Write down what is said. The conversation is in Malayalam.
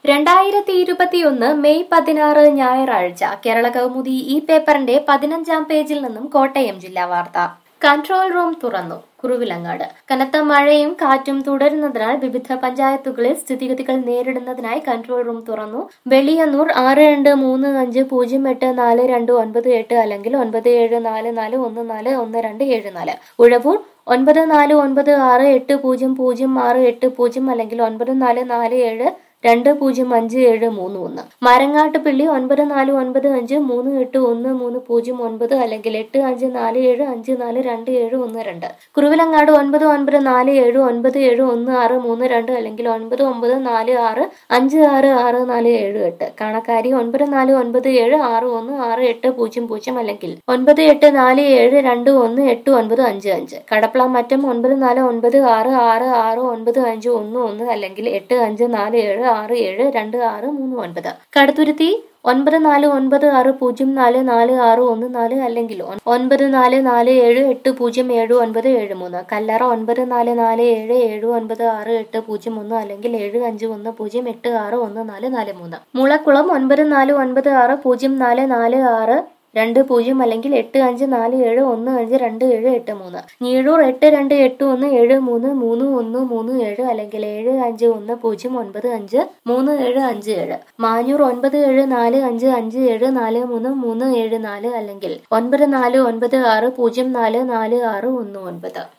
രണ്ടായിരത്തി ഇരുപത്തിയൊന്ന് മെയ് പതിനാറ് ഞായറാഴ്ച കേരള കൗമുദി ഈ പേപ്പറിന്റെ പതിനഞ്ചാം പേജിൽ നിന്നും കോട്ടയം ജില്ലാ വാർത്ത കൺട്രോൾ റൂം തുറന്നു കുറുവിലങ്ങാട് കനത്ത മഴയും കാറ്റും തുടരുന്നതിനാൽ വിവിധ പഞ്ചായത്തുകളിൽ സ്ഥിതിഗതികൾ നേരിടുന്നതിനായി കൺട്രോൾ റൂം തുറന്നു വെളിയന്നൂർ ആറ് രണ്ട് മൂന്ന് അഞ്ച് പൂജ്യം എട്ട് നാല് രണ്ട് ഒൻപത് എട്ട് അല്ലെങ്കിൽ ഒൻപത് ഏഴ് നാല് നാല് ഒന്ന് നാല് ഒന്ന് രണ്ട് ഏഴ് നാല് ഉഴവൂർ ഒൻപത് നാല് ഒൻപത് ആറ് എട്ട് പൂജ്യം പൂജ്യം ആറ് എട്ട് പൂജ്യം അല്ലെങ്കിൽ ഒൻപത് നാല് നാല് ഏഴ് രണ്ട് പൂജ്യം അഞ്ച് ഏഴ് മൂന്ന് ഒന്ന് മരങ്ങാട്ടുപള്ളി ഒൻപത് നാല് ഒൻപത് അഞ്ച് മൂന്ന് എട്ട് ഒന്ന് മൂന്ന് പൂജ്യം ഒൻപത് അല്ലെങ്കിൽ എട്ട് അഞ്ച് നാല് ഏഴ് അഞ്ച് നാല് രണ്ട് ഏഴ് ഒന്ന് രണ്ട് കുറുവിലങ്ങാട് ഒൻപത് ഒൻപത് നാല് ഏഴ് ഒൻപത് ഏഴ് ഒന്ന് ആറ് മൂന്ന് രണ്ട് അല്ലെങ്കിൽ ഒൻപത് ഒമ്പത് നാല് ആറ് അഞ്ച് ആറ് ആറ് നാല് ഏഴ് എട്ട് കാണക്കാരി ഒൻപത് നാല് ഒൻപത് ഏഴ് ആറ് ഒന്ന് ആറ് എട്ട് പൂജ്യം പൂജ്യം അല്ലെങ്കിൽ ഒൻപത് എട്ട് നാല് ഏഴ് രണ്ട് ഒന്ന് എട്ട് ഒൻപത് അഞ്ച് അഞ്ച് കടപ്പള മറ്റം ഒൻപത് നാല് ഒൻപത് ആറ് ആറ് ആറ് ഒൻപത് അഞ്ച് ഒന്ന് ഒന്ന് അല്ലെങ്കിൽ എട്ട് അഞ്ച് നാല് ഏഴ് ആറ് ഏഴ് രണ്ട് ആറ് മൂന്ന് ഒൻപത് കടുത്തുരുത്തി ഒൻപത് നാല് ഒൻപത് ആറ് പൂജ്യം നാല് നാല് ആറ് ഒന്ന് നാല് അല്ലെങ്കിൽ ഒൻ- ഒൻപത് നാല് നാല് ഏഴ് എട്ട് പൂജ്യം ഏഴ് ഒൻപത് ഏഴ് മൂന്ന് കല്ലറ ഒൻപത് നാല് നാല് ഏഴ് ഏഴ് ഒൻപത് ആറ് എട്ട് പൂജ്യം ഒന്ന് അല്ലെങ്കിൽ ഏഴ് അഞ്ച് ഒന്ന് പൂജ്യം എട്ട് ആറ് ഒന്ന് നാല് നാല് മൂന്ന് മുളക്കുളം ഒൻപത് നാല് ഒൻപത് ആറ് പൂജ്യം നാല് നാല് ആറ് രണ്ട് പൂജ്യം അല്ലെങ്കിൽ എട്ട് അഞ്ച് നാല് ഏഴ് ഒന്ന് അഞ്ച് രണ്ട് ഏഴ് എട്ട് മൂന്ന് ഞീഴൂർ എട്ട് രണ്ട് എട്ട് ഒന്ന് ഏഴ് മൂന്ന് മൂന്ന് ഒന്ന് മൂന്ന് ഏഴ് അല്ലെങ്കിൽ ഏഴ് അഞ്ച് ഒന്ന് പൂജ്യം ഒൻപത് അഞ്ച് മൂന്ന് ഏഴ് അഞ്ച് ഏഴ് മാഞ്ഞൂർ ഒൻപത് ഏഴ് നാല് അഞ്ച് അഞ്ച് ഏഴ് നാല് മൂന്ന് മൂന്ന് ഏഴ് നാല് അല്ലെങ്കിൽ ഒൻപത് നാല് ഒൻപത് ആറ് പൂജ്യം നാല് നാല് ആറ് ഒന്ന് ഒൻപത്